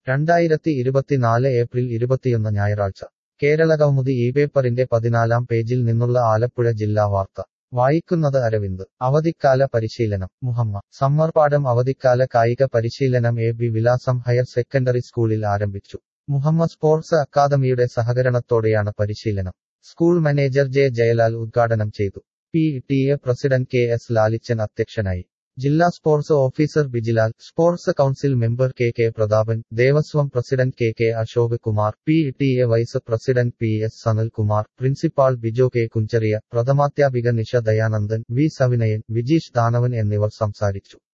രണ്ടായിരത്തി ഇരുപത്തിനാല് ഏപ്രിൽ ഇരുപത്തിയൊന്ന് ഞായറാഴ്ച കേരള കൗമുദി ഈ പേപ്പറിന്റെ പതിനാലാം പേജിൽ നിന്നുള്ള ആലപ്പുഴ ജില്ലാ വാർത്ത വായിക്കുന്നത് അരവിന്ദ് അവധിക്കാല പരിശീലനം മുഹമ്മ സമ്മർപാടം അവധിക്കാല കായിക പരിശീലനം എ ബി വിലാസം ഹയർ സെക്കൻഡറി സ്കൂളിൽ ആരംഭിച്ചു മുഹമ്മ സ്പോർട്സ് അക്കാദമിയുടെ സഹകരണത്തോടെയാണ് പരിശീലനം സ്കൂൾ മാനേജർ ജെ ജയലാൽ ഉദ്ഘാടനം ചെയ്തു P T A president K S Lalichan അധ്യക്ഷനായി ജില്ലാ sports officer Bijilal sports council member K K Prathapan Devaswom president K K Ashok Kumar P T A vice president P S Sanalkumar principal Bijo K Kunjaria പ്രഥമാധ്യാപിക നിഷ ദയാനന്ദൻ വി സവിനയൻ വിജീഷ് ദാനവൻ എന്നിവർ സംസാരിച്ചു